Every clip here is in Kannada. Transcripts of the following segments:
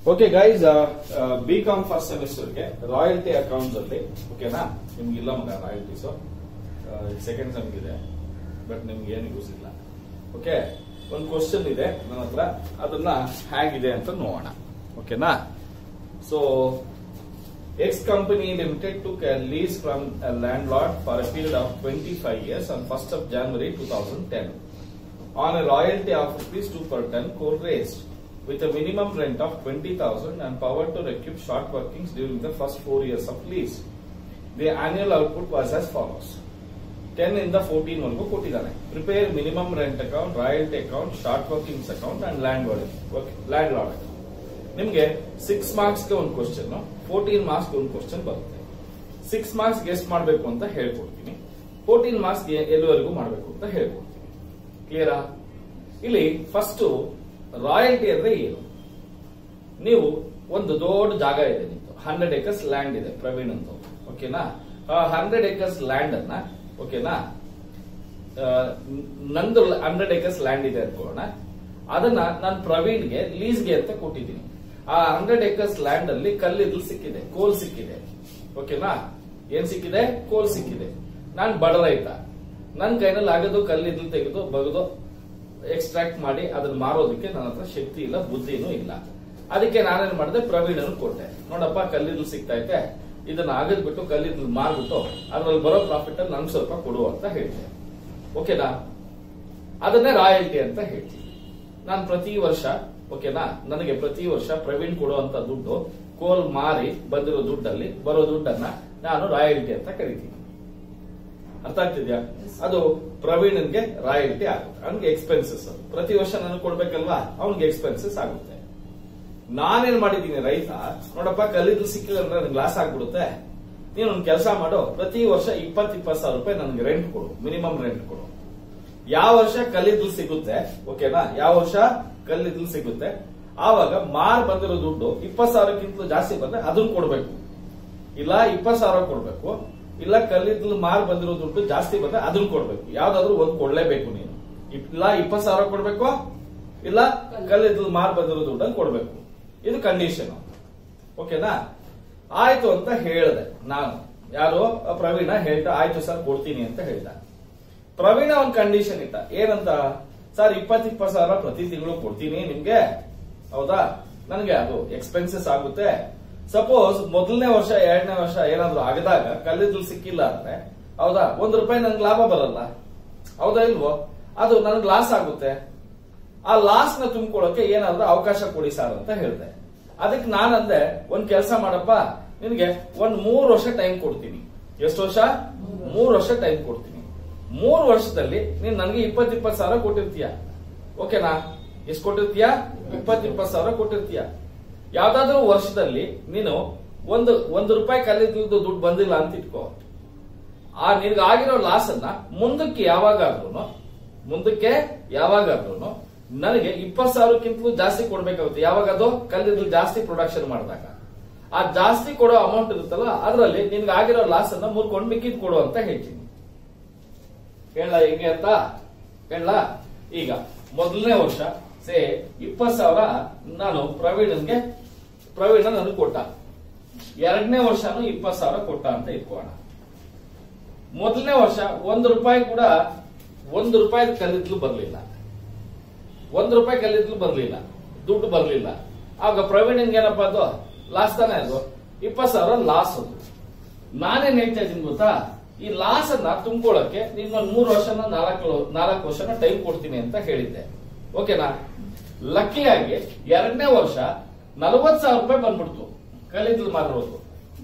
Okay guys B com first ಸೆಮಿಸ್ಟರ್ಗೆ ರಾಯಲ್ಟಿ ಅಕೌಂಟ್ಸ್ ಅಲ್ಲಿ ಓಕೆನಾ ನಿಮ್ಗೆ ಇಲ್ಲ ಮಗ ರಾಯಲ್ಟೀಸ್ ಸೆಕೆಂಡ್ ಸೆಮ್ಗೆ ಇದೆ ಬಟ್ ನಿಮ್ಗೆ ಏನು ಯೂಸ್ ಇಲ್ಲ ಓಕೆ ಒಂದು ಕ್ವಶನ್ ಇದೆ ನನ್ನ ಹತ್ರ ಅದನ್ನ ಹೇಗಿದೆ ಅಂತ ನೋಡೋಣ ಓಕೆನಾ so X company limited to lease from landlord for a period of twenty five years on first of January two thousand ten on a royalty of rupees 2 per ton coal raised with a minimum rent of 20,000 and power to recoup short workings during the first four years of lease. The annual output was as follows. 10 ಇಂದ 14 ವರೆಗೂ ಕೊಟ್ಟಿದ್ದಾನೆ prepare minimum rent account royalty account short workings account and land landlord ನಿಮ್ಗೆ ಸಿಕ್ಸ್ ಮಾರ್ಕ್ಸ್ ಗೆ ಒಂದು ಕ್ವಶನ್ ಫೋರ್ಟೀನ್ ಮಾರ್ಕ್ಸ್ ಗೆ ಒಂದು ಕ್ವಶನ್ ಬರುತ್ತೆ ಸಿಕ್ಸ್ ಮಾರ್ಕ್ಸ್ ಗೆಸ್ಟ್ ಮಾಡಬೇಕು ಅಂತ ಹೇಳ್ಕೊಡ್ತೀನಿ ಫೋರ್ಟೀನ್ ಮಾರ್ಕ್ಸ್ ಗೆ ಎಲ್ಲಿವರೆಗೂ ಮಾಡಬೇಕು ಅಂತ ಹೇಳ್ಕೊಡ್ತೀನಿ ಕ್ಲಿಯರಾ ಇಲ್ಲಿ ಫಸ್ಟ್ ರಾಯಲ್ಟಿ ಅಂದ್ರೆ ಏನು ನೀವು ಒಂದು ದೊಡ್ಡ ಜಾಗ ಇದೆ ನಿಮ್ದು ಹಂಡ್ರೆಡ್ ಏಕರ್ಸ್ ಲ್ಯಾಂಡ್ ಇದೆ ಪ್ರವೀಣ್ ಅಂತ ಓಕೆನಾ ಹಂಡ್ರೆಡ್ ಏಕರ್ಸ್ ಲ್ಯಾಂಡ್ ಅನ್ನ ಓಕೆನಾ ಆ, ನಂದು ಹಂಡ್ರೆಡ್ ಏಕರ್ಸ್ ಲ್ಯಾಂಡ್ ಇದೆ ಅನ್ಕೊಳ್ಳೋಣ ಅದನ್ನ ನಾನು ಪ್ರವೀಣ್ಗೆ ಲೀಸ್ಗೆ ಅಂತ ಕೊಟ್ಟಿದ್ದೀನಿ ಆ ಹಂಡ್ರೆಡ್ ಏಕರ್ಸ್ ಲ್ಯಾಂಡ್ ಅಲ್ಲಿ ಕಲ್ಲಿದ್ದು ಸಿಕ್ಕಿದೆ ಕೋಲ್ ಸಿಕ್ಕಿದೆ ಓಕೆನಾ ಏನ್ ಸಿಕ್ಕಿದೆ ಕೋಲ್ ಸಿಕ್ಕಿದೆ ನಾನು ಬಡ ರೈತ ನನ್ನ ಕೈನಲ್ಲಿ ಆಗೋದು ಕಲ್ಲಿದ್ದು ತೆಗೆದು ಬಗೆದು ಎಕ್ಸ್ಟ್ರಾಕ್ಟ್ ಮಾಡಿ ಅದನ್ನ ಮಾರೋದಕ್ಕೆ ನನ್ನ ಹತ್ರ ಶಕ್ತಿ ಇಲ್ಲ ಬುದ್ಧಿನೂ ಇಲ್ಲ ಅದಕ್ಕೆ ನಾನೇನ್ ಮಾಡಿದೆ ಪ್ರವೀಣನು ಕೊಟ್ಟೆ ನೋಡಪ್ಪ ಕಲ್ಲಿದ್ದು ಸಿಗ್ತಾ ಐತೆ ಇದನ್ನ ಆಗದ್ಬಿಟ್ಟು ಕಲ್ಲಿದ್ದು ಮಾರ್ಬಿಟ್ಟು ಅದ್ರಲ್ಲಿ ಬರೋ ಪ್ರಾಫಿಟ್ ಅಲ್ಲಿ ನಂಗೆ ಸ್ವಲ್ಪ ಕೊಡು ಅಂತ ಹೇಳಿದೆ ಓಕೆನಾ ಅದನ್ನೇ ರಾಯಲ್ಟಿ ಅಂತ ಹೇಳ್ತೀನಿ ನಾನು ಪ್ರತಿ ವರ್ಷ ಓಕೆನಾ ನನಗೆ ಪ್ರತಿ ವರ್ಷ ಪ್ರವೀಣ್ ಕೊಡುವಂತ ದುಡ್ಡು ಕೋಲ್ ಮಾರಿ ಬಂದಿರೋ ದುಡ್ಡಲ್ಲಿ ಬರೋ ದುಡ್ಡನ್ನ ನಾನು ರಾಯಲ್ಟಿ ಅಂತ ಕರಿತೀನಿ ಅರ್ಥ ಆಗ್ತಿದ್ಯಾ ಅದು ಪ್ರವೀಣನ್ಗೆ ರಾಯಲ್ಟಿ ಆಗುತ್ತೆ ಅವನಿಗೆ ಎಕ್ಸ್ಪೆನ್ಸಸ್ ಪ್ರತಿ ವರ್ಷ ನನಗೆ ಕೊಡ್ಬೇಕಲ್ವಾ ಅವನಿಗೆ ಎಕ್ಸ್ಪೆನ್ಸಸ್ ಆಗುತ್ತೆ ನಾನೇನ್ ಮಾಡಿದ್ದೀನಿ ರೈತ ನೋಡಪ್ಪ ಕಲ್ಲಿದ್ದು ಸಿಕ್ಕಿಲ್ಲ ಅಂದ್ರೆ ನನಗೆ ಲಾಸ್ ಆಗ್ಬಿಡುತ್ತೆ ನೀನು ಒಂದು ಕೆಲಸ ಮಾಡು ಪ್ರತಿ ವರ್ಷ ಇಪ್ಪತ್ ಇಪ್ಪತ್ತು ಸಾವಿರ ರೂಪಾಯಿ ನನಗೆ ರೆಂಟ್ ಕೊಡು ಮಿನಿಮಮ್ ರೆಂಟ್ ಕೊಡು ಯಾವ ವರ್ಷ ಕಲ್ಲಿದ್ದು ಸಿಗುತ್ತೆ ಓಕೆನಾ ಯಾವ ವರ್ಷ ಕಲ್ಲಿದ್ದು ಸಿಗುತ್ತೆ ಆವಾಗ ಮಾರ್ ಬಂದಿರೋ ದುಡ್ಡು ಇಪ್ಪತ್ ಸಾವಿರಕ್ಕಿಂತಲೂ ಜಾಸ್ತಿ ಬಂದ್ರೆ ಅದನ್ನ ಕೊಡ್ಬೇಕು ಇಲ್ಲ ಇಪ್ಪತ್ ಸಾವಿರ ಕೊಡ್ಬೇಕು ಇಲ್ಲ ಕಲ್ಲಿದ್ದು ಮಾರ್ ಬಂದಿರೋ ದುಡ್ಡು ಜಾಸ್ತಿ ಬಂದ್ರೆ ಅದನ್ನ ಕೊಡ್ಬೇಕು ಯಾವ್ದಾದ್ರು ಒಂದ್ ಕೊಡ್ಲೇಬೇಕು ನೀನು ಇಲ್ಲ ಇಪ್ಪತ್ ಸಾವಿರ ಕೊಡ್ಬೇಕು ಇಲ್ಲ ಕಲ್ಲಿದ್ದು ಮಾರ್ ಬಂದಿರೋ ದುಡ್ಡನ್ನು ಕೊಡ್ಬೇಕು ಇದು ಕಂಡೀಷನ್ ಓಕೆನಾ ಆಯ್ತು ಅಂತ ಹೇಳ್ದೆ ನಾನು ಯಾರು ಆ ಪ್ರವೀಣ ಹೇಳ್ದ ಆಯ್ತು ಸರ್ ಕೊಡ್ತೀನಿ ಅಂತ ಹೇಳ್ದ ಪ್ರವೀಣ ಒಂದ್ ಕಂಡೀಷನ್ ಇಟ್ಟ ಏನಂತ ಸರ್ ಇಪ್ಪತ್ ಇಪ್ಪತ್ ಸಾವಿರ ಪ್ರತಿ ತಿಂಗಳು ಕೊಡ್ತೀನಿ ನಿಮ್ಗೆ ಹೌದಾ ನನಗೆ ಅದು ಎಕ್ಸ್ಪೆನ್ಸಸ್ ಆಗುತ್ತೆ ಸಪೋಸ್ ಮೊದಲನೇ ವರ್ಷ ಎರಡನೇ ವರ್ಷ ಏನಾದ್ರು ಆಗದಾಗ ಕಲ್ಲಿದ್ದು ಸಿಕ್ಕಿಲ್ಲ ಅಂದ್ರೆ ಹೌದಾ ಒಂದ್ ರೂಪಾಯಿ ನನ್ಗೆ ಲಾಭ ಬರಲ್ಲ ಹೌದಾ ಇಲ್ವೋ ಅದು ನನ್ಗೆ ಲಾಸ್ ಆಗುತ್ತೆ ಆ ಲಾಸ್ ನ ತುಂಬಿಕೊಳ್ಳೋಕೆ ಏನಾದ್ರೂ ಅವಕಾಶ ಕೊಡಿ ಸರ್ ಅಂತ ಹೇಳಿದೆ ಅದಕ್ಕೆ ನಾನಂದೆ ಒಂದ್ ಕೆಲಸ ಮಾಡಪ್ಪ ನಿನಗೆ ಒಂದ್ ಮೂರ್ ವರ್ಷ ಟೈಮ್ ಕೊಡ್ತೀನಿ ಎಷ್ಟು ವರ್ಷ ಮೂರ್ ವರ್ಷ ಟೈಮ್ ಕೊಡ್ತೀನಿ ಮೂರ್ ವರ್ಷದಲ್ಲಿ ನೀನ್ ನನಗೆ ಇಪ್ಪತ್ ಇಪ್ಪತ್ ಸಾವಿರ ಕೊಟ್ಟಿರ್ತೀಯ ಓಕೆನಾ ಎಷ್ಟು ಕೊಟ್ಟಿರ್ತೀಯ ಇಪ್ಪತ್ ಇಪ್ಪತ್ ಸಾವಿರ ಕೊಟ್ಟಿರ್ತೀಯ ಯಾವ್ದಾದ್ರು ವರ್ಷದಲ್ಲಿ ನೀನು ಒಂದು ಒಂದು ರೂಪಾಯಿ ಕಲ್ಲಿದ್ದು ದುಡ್ಡು ಬಂದಿಲ್ಲ ಅಂತ ಇಟ್ಕೋ ಆ ನಿನ್ಗೆ ಆಗಿರೋ ಲಾಸ್ ಅನ್ನ ಮುಂದಕ್ಕೆ ಯಾವಾಗಾದ್ರೂ ಮುಂದಕ್ಕೆ ಯಾವಾಗಾದ್ರೂ ನನಗೆ ಇಪ್ಪತ್ ಸಾವಿರಕ್ಕಿಂತಲೂ ಜಾಸ್ತಿ ಕೊಡ್ಬೇಕಾಗುತ್ತೆ ಯಾವಾಗ ಅದು ಕಲ್ಲಿದ್ದು ಜಾಸ್ತಿ ಪ್ರೊಡಕ್ಷನ್ ಮಾಡಿದಾಗ ಆ ಜಾಸ್ತಿ ಕೊಡೋ ಅಮೌಂಟ್ ಇರುತ್ತಲ್ಲ ಅದರಲ್ಲಿ ನಿನ್ಗೆ ಆಗಿರೋ ಲಾಸ್ ಅನ್ನ ಮುರ್ಕೊಂಡು ಮಿಕ್ಕಿದ್ ಕೊಡು ಅಂತ ಹೇಳ್ತೀನಿ ಹೇಳ ಹೆಂಗೆ ಅಂತ ಹೇಳ ಈಗ ಮೊದಲನೇ ವರ್ಷ ಸೇ ಇಪ್ಪತ್ ಸಾವಿರ ನಾನು ಪ್ರವೀಣನ್ಗೆ ಪ್ರವೀಣ ನನಗೆ ಕೊಟ್ಟ ಎರಡನೇ ವರ್ಷನೂ ಇಪ್ಪತ್ ಸಾವಿರ ಕೊಟ್ಟ ಅಂತ ಇಟ್ಕೋಣ ಮೊದಲನೇ ವರ್ಷ ಒಂದು ರೂಪಾಯಿ ಕೂಡ ಒಂದು ರೂಪಾಯಿ ಕಲ್ಲಿದ್ಲು ಬರ್ಲಿಲ್ಲ ಒಂದು ರೂಪಾಯಿ ಕಲ್ಲಿದ್ಲು ಬರ್ಲಿಲ್ಲ ದುಡ್ಡು ಬರ್ಲಿಲ್ಲ ಆಗ ಪ್ರವೀಣನ್ಗೆ ಏನಪ್ಪ ಅದು ಲಾಸ್ ತಾನೇ ಅದು ಇಪ್ಪತ್ ಸಾವಿರ ಲಾಸ್ ಅದು ನಾನೇನ್ ಹೇಳ್ತಾ ಇದ್ದೀನಿ ಗೊತ್ತಾ ಈ ಲಾಸ್ ಅನ್ನ ತುಂಬಿಕೊಳ್ಳಕ್ಕೆ ನಿಮ್ಗೊಂದು ಮೂರು ವರ್ಷನ ನಾಲ್ಕು ನಾಲ್ಕು ವರ್ಷನ ಟೈಮ್ ಕೊಡ್ತೀನಿ ಅಂತ ಹೇಳಿದ್ದೆ ಓಕೆನಾ ಲಕ್ಕಿಯಾಗಿ ಎರಡನೇ ವರ್ಷ ನಲವತ್ ಸಾವಿರ ರೂಪಾಯಿ ಬಂದ್ಬಿಡ್ತು ಕಲ್ಲಿದ್ಲು ಮಾರೋದು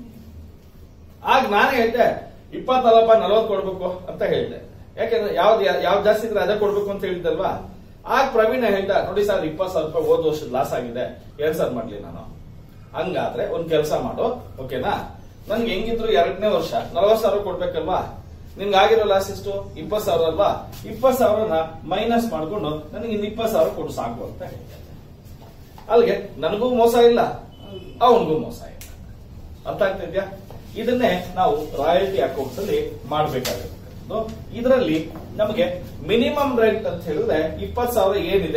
ಆಗ ನಾನು ಹೇಳ್ದೆ ಇಪ್ಪತ್ತಲ್ಲಪ್ಪ ನಲವತ್ತು ಕೊಡ್ಬೇಕು ಅಂತ ಹೇಳ್ದೆ ಯಾಕೆಂದ್ರೆ ಯಾವ್ದು ಯಾವ್ದು ಜಾಸ್ತಿ ಇದ್ರೆ ಅದೇ ಕೊಡ್ಬೇಕು ಅಂತ ಹೇಳಿದ್ದಲ್ವಾ ಆಗ ಪ್ರವೀಣ ಹೇಳ್ದ ನೋಡಿ ಸರ್ ಇಪ್ಪತ್ತು ಸಾವಿರ ರೂಪಾಯಿ ಹೋದ ವರ್ಷದ ಲಾಸ್ ಆಗಿದೆ ಏನ್ ಸರ್ ಮಾಡ್ಲಿ ನಾನು ಹಂಗಾದ್ರೆ ಒಂದ್ ಕೆಲಸ ಮಾಡು ಓಕೆನಾ ನನ್ಗೆ ಹೆಂಗಿದ್ರು ಎರಡನೇ ವರ್ಷ ನಲವತ್ತು ಸಾವಿರ ಕೊಡ್ಬೇಕಲ್ವಾ ನಿನ್ಗೆ ಆಗಿರೋ ಲಾಸ್ ಎಷ್ಟು ಇಪ್ಪತ್ ಸಾವಿರ ಅಲ್ವಾ ಇಪ್ಪತ್ ಸಾವಿರನ ಮೈನಸ್ ಮಾಡ್ಕೊಂಡು ನನಗೆ ಇನ್ನು ಇಪ್ಪತ್ ಸಾವಿರ ಕೊಡು ಸಾಕು ಅಂತ ಹೇಳ್ದೆ ಅಲ್ಲಿಗೆ ನನಗೂ ಮೋಸ ಇಲ್ಲ ಅವನಿಗೂ ಮೋಸ ಇಲ್ಲ ಅರ್ಥ ಆಗ್ತಿದ್ಯಾ ಇದನ್ನೇ ನಾವು ರಾಯಲ್ಟಿ ಅಕೌಂಟ್ಸ್ ಅಲ್ಲಿ ಮಾಡಬೇಕಾಗಿರ್ತಕ್ಕಂಥದ್ದು ಇದರಲ್ಲಿ ನಮಗೆ ಮಿನಿಮಮ್ ರೆಂಟ್ ಅಂತ ಹೇಳಿದ್ರೆ ಇಪ್ಪತ್ ಸಾವಿರ ಏನಿದೆ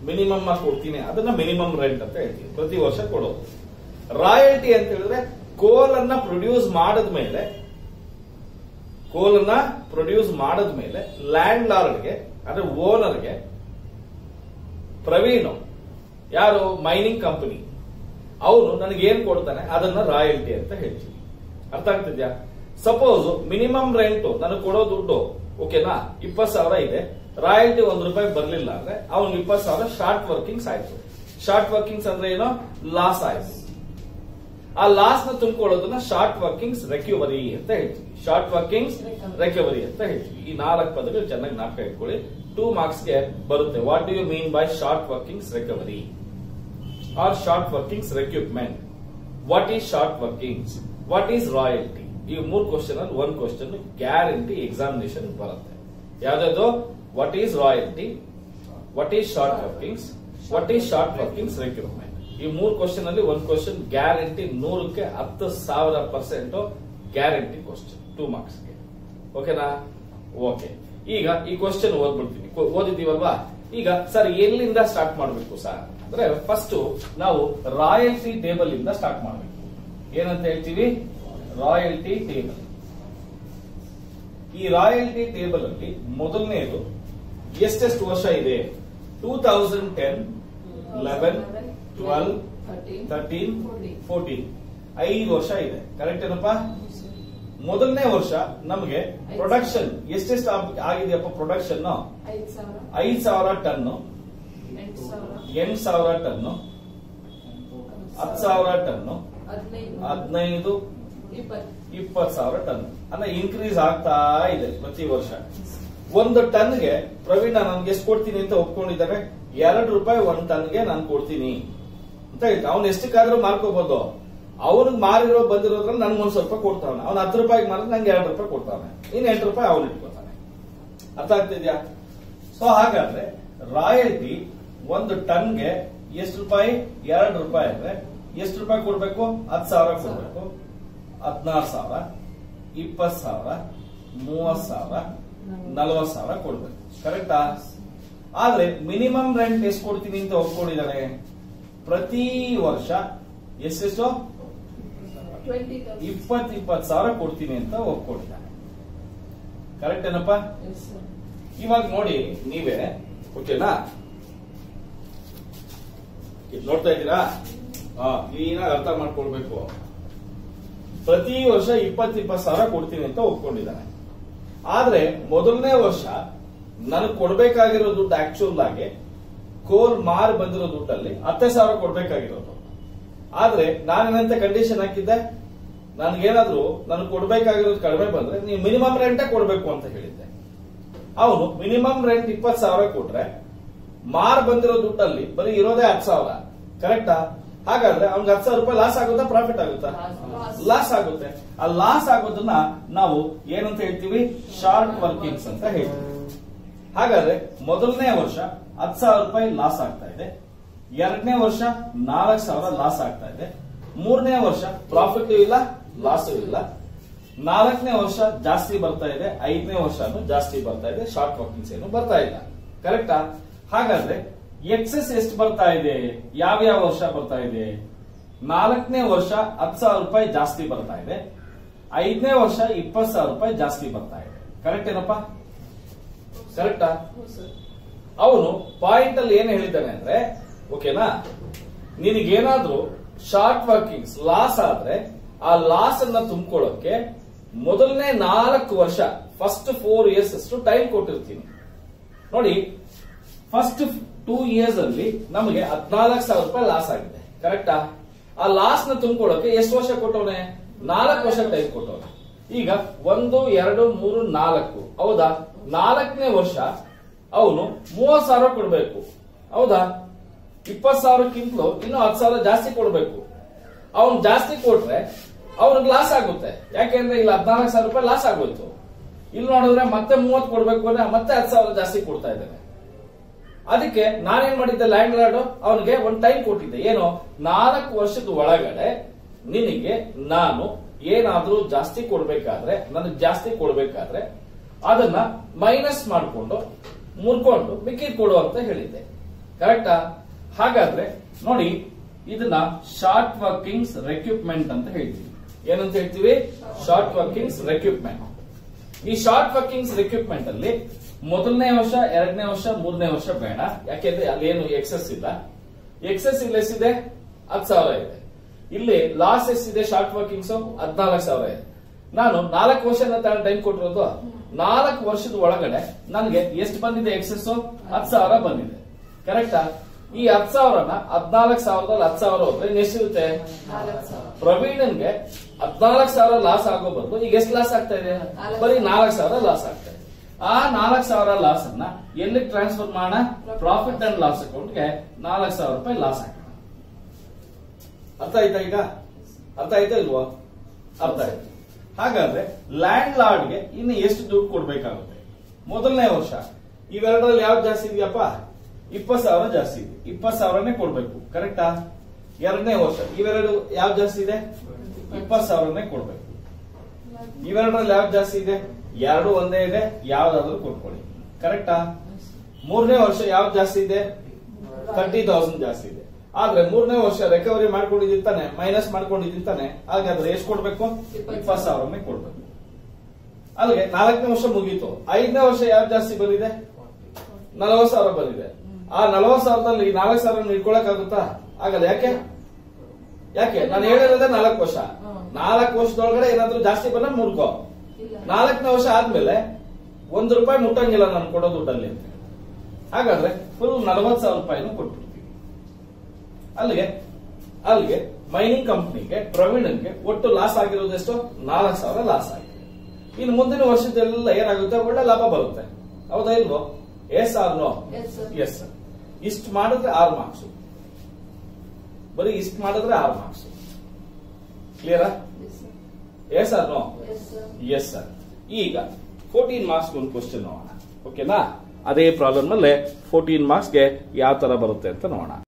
ಮಿನಿಮಮ್ ಆಗಿ ಕೊಡ್ತೀನಿ ಅದನ್ನ ಮಿನಿಮಮ್ ರೆಂಟ್ ಅಂತ ಹೇಳ್ತೀವಿ ಪ್ರತಿ ವರ್ಷ ಕೊಡೋದು ರಾಯಲ್ಟಿ ಅಂತ ಹೇಳಿದ್ರೆ ಕೋಲನ್ನ ಪ್ರೊಡ್ಯೂಸ್ ಮಾಡಿದ್ಮೇಲೆ ಕೋಲನ್ನ ಪ್ರೊಡ್ಯೂಸ್ ಮಾಡಿದ್ಮೇಲೆ ಲ್ಯಾಂಡ್ ಲಾರ್ಡ್ಗೆ ಅಂದ್ರೆ ಓನರ್ಗೆ ಪ್ರವೀಣ್ ಯಾರು ಮೈನಿಂಗ್ ಕಂಪನಿ ಅವನು ನನಗೆ ಏನ್ ಕೊಡ್ತಾನೆ ಅದನ್ನ ರಾಯಲ್ಟಿ ಅಂತ ಹೇಳ್ತೀವಿ ಅರ್ಥ ಆಗ್ತಿದ್ಯಾ ಸಪೋಸ್ ಮಿನಿಮಮ್ ರೆಂಟ್ ನನಗೆ ಕೊಡೋ ದುಡ್ಡು ಓಕೆನಾ ಇಪ್ಪತ್ ಸಾವಿರ ಇದೆ ರಾಯಲ್ಟಿ ಒಂದ್ ರೂಪಾಯಿ ಬರ್ಲಿಲ್ಲ ಅಂದ್ರೆ ಅವ್ನಿಗೆ ಇಪ್ಪತ್ ಸಾವಿರ ಶಾರ್ಟ್ ವರ್ಕಿಂಗ್ಸ್ ಆಯ್ತು ಶಾರ್ಟ್ ವರ್ಕಿಂಗ್ಸ್ ಅಂದ್ರೆ ಏನೋ ಲಾಸ್ ಆಯ್ತು ಆ ಲಾಸ್ ನ ತುಂಬಿಕೊಳ್ಳೋದನ್ನ ಶಾರ್ಟ್ ವರ್ಕಿಂಗ್ಸ್ ರೆಕ್ಯೂವರಿ ಅಂತ ಹೇಳ್ತೀವಿ ಶಾರ್ಟ್ ವರ್ಕಿಂಗ್ಸ್ ರೆಕ್ಯೂವರಿ ಅಂತ ಹೇಳ್ತೀವಿ ಈ ನಾಲ್ಕು ಪದಗಳು ಚೆನ್ನಾಗಿ ನಾಟಕ ಇಟ್ಕೊಳ್ಳಿ ಟೂ ಮಾರ್ಕ್ಸ್ ಗೆ ಬರುತ್ತೆ what do you mean by short workings recovery or short workings recoupment what is short workings what is royalty ಈ ಮೂರು ಕ್ವಶನ್ ಅಲ್ಲಿ ಒಂದ್ ಕ್ವಶನ್ ಗ್ಯಾರಂಟಿ ಎಕ್ಸಾಮಿನೇಷನ್ ಬರುತ್ತೆ ಯಾವ್ದಾದ್ರು what is royalty what is short workings what is short workings recoupment ಈ ಮೂರು ಕ್ವಶನ್ ಅಲ್ಲಿ ಒಂದ್ ಕ್ವಶನ್ ಗ್ಯಾರಂಟಿ ನೂರಕ್ಕೆ ಹತ್ತು ಸಾವಿರ percent guarantee question two marks ಗೆ ಓಕೆನಾ ಓಕೆ ಈಗ ಈ ಕ್ವಶನ್ ಓದ್ಬಿಡ್ತೀನಿ ಕೊ- ಓದಿದೀವಲ್ವಾ ಈಗ ಸರ್ ಎಲ್ಲಿಂದ ಸ್ಟಾರ್ಟ್ ಮಾಡಬೇಕು ಸರ್ ಅಂದ್ರೆ ಫಸ್ಟ್ ನಾವು ರಾಯಲ್ಟಿ ಟೇಬಲ್ ಇಂದ ಸ್ಟಾರ್ಟ್ ಮಾಡಬೇಕು ಏನಂತ ಹೇಳ್ತೀವಿ ರಾಯಲ್ಟಿ ಟೇಬಲ್ ಈ ರಾಯಲ್ಟಿ ಟೇಬಲ್ ಅಲ್ಲಿ ಮೊದಲನೇದು ಎಷ್ಟೆಷ್ಟು ವರ್ಷ ಇದೆ two thousand ten eleven twelve thirteen fourteen ಐದು ವರ್ಷ ಇದೆ ಕರೆಕ್ಟ್ ಏನಪ್ಪಾ ಮೊದಲನೇ ವರ್ಷ ನಮಗೆ ಪ್ರೊಡಕ್ಷನ್ ಎಷ್ಟೆಷ್ಟು ಆಗ್- ಆಗಿದೆಯಪ್ಪ ಪ್ರೊಡಕ್ಷನ್ ಐದು ಸಾವಿರ ಐದ್ ಸಾವಿರ ಟನ್ ಎಂಟು ಸಾವಿರ ಎಂಟು ಸಾವಿರ ಟನ್ ಹತ್ತು ಸಾವಿರ ಟನ್ ಹದಿನೈದು ಹದಿನೈದು ಇಪ್ಪತ್ತು ಇಪ್ಪತ್ತು ಸಾವಿರ ಟನ್ ಅಂದ್ರೆ ಇನ್ಕ್ರೀಸ್ ಆಗ್ತಾ ಇದೆ ಪ್ರತಿ ವರ್ಷ ಒಂದು ಟನ್ಗೆ ಪ್ರವೀಣ ನನ್ಗೆ ಎಷ್ಟು ಕೊಡ್ತೀನಿ ಅಂತ ಒಪ್ಕೊಂಡಿದ್ದಾರೆ ಎರಡು ರೂಪಾಯಿ ಒಂದ್ ಟನ್ಗೆ ನಾನು ಕೊಡ್ತೀನಿ ಅಂತ ಹೇಳ್ತಾ ಅವ್ನು ಎಷ್ಟಕ್ಕಾದ್ರೂ ಮಾರ್ಕೋಬಹುದು ಅವನಿಗೆ ಮಾರಿರೋ ಬಂದಿರೋದ್ರಲ್ಲಿ ನನ್ಗೆ ಒಂದ್ ಸ್ವಲ್ಪ ಕೊಡ್ತಾವನೆ ಅವ್ನು ಹತ್ತು ರೂಪಾಯಿಗೆ ಮಾರಿದ್ರೆ ನಂಗೆ ಎರಡು ರೂಪಾಯಿ ಕೊಡ್ತಾನೆ ಇನ್ ಎಂಟು ರೂಪಾಯಿ ಅವನು ಇಟ್ಕೊತಾನೆ ಅರ್ಥ ಆಗ್ತಿದ್ಯಾ ಸೊ ಹಾಗಾದ್ರೆ ರಾಯಲ್ಟಿ ಒಂದು ಟನ್ಗೆ ಎಷ್ಟು ರೂಪಾಯಿ ಎರಡು ರೂಪಾಯಿ ಅಂದ್ರೆ ಎಷ್ಟು ರೂಪಾಯಿ ಕೊಡ್ಬೇಕು ಹತ್ತು ಸಾವಿರ ಕೊಡ್ಬೇಕು ಹದಿನಾರು ಸಾವಿರ ಇಪ್ಪತ್ತು ಸಾವಿರ ಮೂವತ್ ಸಾವಿರ ನಲವತ್ತು ಸಾವಿರ ಕೊಡ್ಬೇಕು ಕರೆಕ್ಟಾ ಆದ್ರೆ ಮಿನಿಮಮ್ ರೆಂಟ್ ಎಷ್ಟು ಕೊಡ್ತೀನಿ ಅಂತ ಒಪ್ಕೊಂಡಿದ್ದಾರೆ ಪ್ರತಿ ವರ್ಷ ಎಷ್ಟೆಷ್ಟು ಟ್ವೆಂಟಿ ತೌಸಂಡ್ ಇಪ್ಪತ್ ಇಪ್ಪತ್ತು ಸಾವಿರ ಕೊಡ್ತೀನಿ ಅಂತ ಒಪ್ಕೊಂಡಿದ್ದಾರೆ ಕರೆಕ್ಟ್ ಏನಪ್ಪಾ ಎಸ್ ಸರ್ ಇವಾಗ ನೋಡಿ ನೀವೇ ಓಕೆನಾ ಇದ್ ನೋಡ್ತಾ ಇದ್ದೀರಾ ಕ್ಲೀನಾಗಿ ಅರ್ಥ ಮಾಡ್ಕೊಳ್ಬೇಕು ಪ್ರತಿ ವರ್ಷ ಇಪ್ಪತ್ ಇಪ್ಪತ್ತು ಸಾವಿರ ಕೊಡ್ತೀನಿ ಅಂತ ಒಪ್ಕೊಂಡಿದ್ದಾನೆ ಆದ್ರೆ ಮೊದಲನೇ ವರ್ಷ ನನಗೆ ಕೊಡ್ಬೇಕಾಗಿರೋ ದುಡ್ಡು ಆಕ್ಚುಲ್ ಆಗಿ ಕೋಲ್ ಮಾರ್ ಬಂದಿರೋ ದುಡ್ಡಲ್ಲಿ ಹತ್ತೇ ಸಾವಿರ ಕೊಡ್ಬೇಕಾಗಿರೋದು ಆದ್ರೆ ನಾನೇನಂತ ಕಂಡೀಷನ್ ಹಾಕಿದ್ದೆ ನನ್ಗೇನಾದ್ರೂ ನನಗೆ ಕೊಡ್ಬೇಕಾಗಿರೋದು ಕಡಿಮೆ ಬಂದ್ರೆ ನೀವು ಮಿನಿಮಮ್ ರೆಂಟೇ ಕೊಡ್ಬೇಕು ಅಂತ ಹೇಳಿದ್ದೆ ಅವನು ಮಿನಿಮಮ್ ರೆಂಟ್ ಇಪ್ಪತ್ ಸಾವಿರ ಕೊಟ್ರೆ ಮಾರ್ ಬಂದಿರೋ ದುಡ್ಡಲ್ಲಿ ಬರೀ ಇರೋದೇ ಹತ್ತು ಸಾವಿರ ಕರೆಕ್ಟಾ ಹಾಗಾದ್ರೆ ಅವ್ನಿಗೆ ಹತ್ತು ಸಾವಿರ ರೂಪಾಯಿ ಲಾಸ್ ಆಗುತ್ತಾ ಪ್ರಾಫಿಟ್ ಆಗುತ್ತಾ Loss. ಲಾಸ್ ಆಗುತ್ತೆ ಆ ಲಾಸ್ ಆಗೋದನ್ನ ನಾವು ಏನಂತ ಹೇಳ್ತೀವಿ ಶಾರ್ಟ್ ವರ್ಕಿಂಗ್ಸ್ ಅಂತ ಹೇಳ್ತೀವಿ ಹಾಗಾದ್ರೆ ಮೊದಲನೇ ವರ್ಷ ಹತ್ತು ಸಾವಿರ ರೂಪಾಯಿ ಲಾಸ್ ಆಗ್ತಾ ಇದೆ ಎರಡನೇ ವರ್ಷ ನಾಲ್ಕು ಸಾವಿರ ಲಾಸ್ ಆಗ್ತಾ ಇದೆ ಮೂರನೇ ವರ್ಷ ಪ್ರಾಫಿಟ್ ಇಲ್ಲ ಲಾಸ್ ಇಲ್ಲ ನಾಲ್ಕನೇ ವರ್ಷ ಜಾಸ್ತಿ ಬರ್ತಾ ಇದೆ ಐದನೇ ವರ್ಷನೂ ಜಾಸ್ತಿ ಬರ್ತಾ ಇದೆ ಶಾರ್ಟ್ ವರ್ಕಿಂಗ್ಸ್ ಏನು ಬರ್ತಾ ಇಲ್ಲ ಕರೆಕ್ಟಾ ಹಾಗಾದ್ರೆ ಎಕ್ಸೆಸ್ ಎಷ್ಟು ಬರ್ತಾ ಇದೆ ಯಾವ ಯಾವ ವರ್ಷ ಬರ್ತಾ ಇದೆ ನಾಲ್ಕನೇ ವರ್ಷ ಹತ್ತು ಸಾವಿರ ರೂಪಾಯಿ ಜಾಸ್ತಿ ಬರ್ತಾ ಇದೆ ಐದನೇ ವರ್ಷ ಇಪ್ಪತ್ತು ಸಾವಿರ ರೂಪಾಯಿ ಜಾಸ್ತಿ ಬರ್ತಾ ಇದೆ ಕರೆಕ್ಟ್ ಏನಪ್ಪಾ ಕರೆಕ್ಟಾ ಹೌದು ಸರ್ ಅವನು ಪಾಯಿಂಟ್ ಅಲ್ಲಿ ಏನ್ ಹೇಳಿದ್ದಾನೆ ಅಂದ್ರೆ ಓಕೆನಾ ನಿನಗೇನಾದ್ರೂ ಶಾರ್ಟ್ ವರ್ಕಿಂಗ್ಸ್ ಲಾಸ್ ಆದ್ರೆ ಆ ಲಾಸ್ ಅನ್ನ ತುಂಬಿಕೊಳ್ಳೋಕೆ ಮೊದಲನೇ ನಾಲ್ಕು ವರ್ಷ ಫಸ್ಟ್ ಫೋರ್ ಇಯರ್ಸ್ ಅಷ್ಟು ಟೈಮ್ ಕೊಟ್ಟಿರ್ತೀನಿ ನೋಡಿ ಫಸ್ಟ್ ಟೂ ಇಯರ್ಸ್ ಅಲ್ಲಿ ನಮಗೆ ಹದಿನಾಲ್ಕು ಸಾವಿರ ರೂಪಾಯಿ ಲಾಸ್ ಆಗಿದೆ ಕರೆಕ್ಟಾ ಆ ಲಾಸ್ ನ ತುಂಬಿಕೊಳ್ಳೋಕೆ ಎಷ್ಟು ವರ್ಷ ಕೊಟ್ಟವನೆ ನಾಲ್ಕು ವರ್ಷ ಟೈಮ್ ಕೊಟ್ಟವನೆ ಈಗ ಒಂದು ಎರಡು ಮೂರು ನಾಲ್ಕು ಹೌದಾ ನಾಲ್ಕನೇ ವರ್ಷ ಅವನು ಮೂವತ್ ಸಾವಿರ ಕೊಡ್ಬೇಕು ಹೌದಾ ಇಪ್ಪತ್ ಸಾವಿರಕ್ಕಿಂತಲೂ ಇನ್ನು ಹತ್ತು ಸಾವಿರ ಜಾಸ್ತಿ ಕೊಡ್ಬೇಕು ಅವನು ಜಾಸ್ತಿ ಕೊಟ್ರೆ ಅವ್ನಿಗೆ ಲಾಸ್ ಆಗುತ್ತೆ ಯಾಕೆಂದ್ರೆ ಇಲ್ಲಿ ಹದಿನಾಲ್ಕು ಸಾವಿರ ರೂಪಾಯಿ ಲಾಸ್ ಆಗೋಯ್ತು ಇಲ್ಲಿ ನೋಡಿದ್ರೆ ಮತ್ತೆ ಮೂವತ್ತು ಕೊಡ್ಬೇಕು ಅಂದ್ರೆ ಮತ್ತೆ ಹತ್ತು ಸಾವಿರ ಜಾಸ್ತಿ ಕೊಡ್ತಾ ಇದ್ದಾನೆ ಅದಕ್ಕೆ ನಾನೇನ್ ಮಾಡಿದ್ದೆ ಲ್ಯಾಂಡ್ ಲಾರ್ಡ್ ಅವನಿಗೆ ಒಂದು ಟೈಮ್ ಕೊಟ್ಟಿದ್ದೆ ಏನು ನಾಲ್ಕು ವರ್ಷದ ಒಳಗಡೆ ನಿನಗೆ ನಾನು ಏನಾದ್ರೂ ಜಾಸ್ತಿ ಕೊಡ್ಬೇಕಾದ್ರೆ ನನಗೆ ಜಾಸ್ತಿ ಕೊಡ್ಬೇಕಾದ್ರೆ ಅದನ್ನ ಮೈನಸ್ ಮಾಡಿಕೊಂಡು ಮುರ್ಕೊಂಡು ಮಿಕ್ಕಿದ್ ಕೊಡು ಅಂತ ಹೇಳಿದ್ದೆ ಕರೆಕ್ಟಾ ಹಾಗಾದ್ರೆ ನೋಡಿ ಇದನ್ನ ಶಾರ್ಟ್ ವರ್ಕಿಂಗ್ಸ್ ರೆಕ್ಯೂಪ್ಮೆಂಟ್ ಅಂತ ಹೇಳ್ತೀವಿ ಏನಂತ ಹೇಳ್ತೀವಿ ಶಾರ್ಟ್ ವರ್ಕಿಂಗ್ಸ್ ರೆಕ್ಯೂಪ್ಮೆಂಟ್ ಈ ಶಾರ್ಟ್ ವರ್ಕಿಂಗ್ಸ್ ರಿಕ್ವಿಪ್ಮೆಂಟ್ ಅಲ್ಲಿ ಮೊದಲನೇ ವರ್ಷ ಎರಡನೇ ವರ್ಷ ಮೂರನೇ ವರ್ಷ ಬೇಡ ಯಾಕೆಂದ್ರೆ ಅಲ್ಲೇನು ಎಕ್ಸಸ್ ಇಲ್ಲ ಎಕ್ಸಸ್ ಇಲ್ಲ ಎಷ್ಟಿದೆ ಹತ್ತು ಸಾವಿರ ಇದೆ ಇಲ್ಲಿ ಲಾಸ್ ಎಷ್ಟಿದೆ ಶಾರ್ಟ್ ವರ್ಕಿಂಗ್ಸ್ ಹದಿನಾಲ್ಕು ಸಾವಿರ ಇದೆ ನಾನು ನಾಲ್ಕು ವರ್ಷ ಟೈಮ್ ಕೊಟ್ಟಿರೋದು ನಾಲ್ಕು ವರ್ಷದ ಒಳಗಡೆ ನನಗೆ ಎಷ್ಟು ಬಂದಿದೆ ಎಕ್ಸಸ್ ಹತ್ತು ಸಾವಿರ ಬಂದಿದೆ ಕರೆಕ್ಟಾ ಈ ಹತ್ತು ಸಾವಿರನ ಹದಿನಾಲ್ಕು ಸಾವಿರದಲ್ಲಿ ಹತ್ತು ಸಾವಿರ ಹೋದ್ರೆ ಇನ್ನು ಎಷ್ಟಿರುತ್ತೆ ನಾಲ್ಕು ಸಾವಿರ ಪ್ರವೀಣನ್ಗೆ ಹದಿನಾಲ್ಕು ಸಾವಿರ ಲಾಸ್ ಆಗೋ ಬದಲು ಈಗ ಎಷ್ಟು ಲಾಸ್ ಆಗ್ತಾ ಇದೆ ಬರೀ ನಾಲ್ಕು ಸಾವಿರ ಲಾಸ್ ಆಗ್ತಾ ಇದೆ ಆ ನಾಲ್ಕು ಸಾವಿರ ಲಾಸ್ ಅನ್ನ ಎಲ್ಲಿಗೆ ಟ್ರಾನ್ಸ್ಫರ್ ಮಾಡೋಣ ಪ್ರಾಫಿಟ್ ಅಂಡ್ ಲಾಸ್ ಅಕೌಂಟ್ಗೆ ನಾಲ್ಕು ಸಾವಿರ ರೂಪಾಯಿ ಲಾಸ್ ಹಾಕೋಣ ಅರ್ಥ ಆಯ್ತಾ ಈಗ ಅರ್ಥ ಆಯ್ತಾ ಇಲ್ವೋ ಅರ್ಥ ಆಯ್ತು ಹಾಗಾದ್ರೆ ಲ್ಯಾಂಡ್ ಲಾರ್ಡ್ಗೆ ಇನ್ನು ಎಷ್ಟು ದುಡ್ಡು ಕೊಡ್ಬೇಕಾಗುತ್ತೆ ಮೊದಲನೇ ವರ್ಷ ಇವೆರಡರಲ್ಲಿ ಯಾವ್ದು ಜಾಸ್ತಿ ಇದೆಯಪ್ಪ ಇಪ್ಪತ್ತು ಸಾವಿರ ಜಾಸ್ತಿ ಇದೆ ಇಪ್ಪತ್ತು ಸಾವಿರನೇ ಕೊಡ್ಬೇಕು ಕರೆಕ್ಟಾ ಎರಡನೇ ವರ್ಷ ಇವೆರಡು ಯಾವ್ದು ಜಾಸ್ತಿ ಇದೆ ಇಪ್ಪತ್ತು ಸಾವಿರನೇ ಕೊಡ್ಬೇಕು ಇವೆರಡರಲ್ಲಿ ಯಾವ್ದು ಜಾಸ್ತಿ ಇದೆ ಎರಡು ಒಂದೇ ಇದೆ ಯಾವ್ದಾದ್ರು ಕೊಟ್ಕೊಳ್ಳಿ ಕರೆಕ್ಟಾ ಮೂರನೇ ವರ್ಷ ಯಾವ್ದು ಜಾಸ್ತಿ ಇದೆ ತರ್ಟಿ ತೌಸಂಡ್ ಜಾಸ್ತಿ ಇದೆ ಆದ್ರೆ ಮೂರನೇ ವರ್ಷ ರಿಕವರಿ ಮಾಡ್ಕೊಂಡಿದ್ದೀನಿ ತಾನೆ ಮೈನಸ್ ಮಾಡ್ಕೊಂಡಿದ್ದೀನಿ ತಾನೆ ಹಾಗಾದ್ರೆ ಎಷ್ಟು ಕೊಡ್ಬೇಕು ಇಪ್ಪತ್ತು ಸಾವಿರನೇ ಕೊಡ್ಬೇಕು ಅಲ್ಲಿಗೆ ನಾಲ್ಕನೇ ವರ್ಷ ಮುಗೀತು ಐದನೇ ವರ್ಷ ಯಾವ್ದು ಜಾಸ್ತಿ ಬಂದಿದೆ ನಲವತ್ತು ಸಾವಿರ ಬಂದಿದೆ ಆ ನಲವತ್ತು ಸಾವಿರದಲ್ಲಿ ನಾಲ್ಕು ಸಾವಿರ ಇಟ್ಕೊಳಕ್ಕಾಗುತ್ತಾ ಆಗಲ್ಲ ಯಾಕೆ ಯಾಕೆ ನಾನು ಹೇಳಿರೋದೇ ನಾಲ್ಕು ವರ್ಷ ಹ್ಮ್. ನಾಲ್ಕು ವರ್ಷದೊಳಗಡೆ ಏನಾದ್ರೂ ಜಾಸ್ತಿ ಬಂದ್ರೆ ಮುಡ್ಕೋ ಇಲ್ಲ ನಾಲ್ಕನೇ ವರ್ಷ ಆದ್ಮೇಲೆ ಒಂದು ರೂಪಾಯಿ ಮುಟ್ಟಂಗಿಲ್ಲ ನಾನು ಕೊಡೋ ದುಡ್ಡಲ್ಲಿ ಅಂತ ಹಾಗಾದ್ರೆ ಫುಲ್ ನಲವತ್ತು ಸಾವಿರ ರೂಪಾಯಿನೂ ಕೊಟ್ಬಿಡ್ತೀವಿ ಅಲ್ಲಿಗೆ ಅಲ್ಲಿಗೆ ಮೈನಿಂಗ್ ಕಂಪ್ನಿಗೆ ಪ್ರವೀಣನ್ಗೆ ಒಟ್ಟು ಲಾಸ್ ಆಗಿರೋದು ಎಷ್ಟು ನಾಲ್ಕು ಸಾವಿರ ಲಾಸ್ ಆಗಿದೆ ಇನ್ನು ಮುಂದಿನ ವರ್ಷದೆಲ್ಲ ಏನಾಗುತ್ತೆ ಒಳ್ಳೆ ಲಾಭ ಬರುತ್ತೆ ಹೌದಾ ಇಲ್ವೋ yes or no Yes, sir. Yes sir ಇಷ್ಟು ಮಾಡಿದ್ರೆ ಆರು ಮಾರ್ಕ್ಸ್ ಬರೀ ಇಷ್ಟು ಮಾಡಿದ್ರೆ ಆರು ಮಾರ್ಕ್ಸ್ ಕ್ಲಿಯರಾ Yes, sir. Yes or no Yes, sir. Yes sir ಈಗ ಫೋರ್ಟೀನ್ ಮಾರ್ಕ್ಸ್ ಒಂದು ಕ್ವಶನ್ ನೋಡೋಣ ಓಕೆನಾ ಅದೇ ಪ್ರಾಬ್ಲಮ್ ಅಲ್ಲೇ ಫೋರ್ಟೀನ್ ಮಾರ್ಕ್ಸ್ಗೆ ಯಾವ ತರ ಬರುತ್ತೆ ಅಂತ ನೋಡೋಣ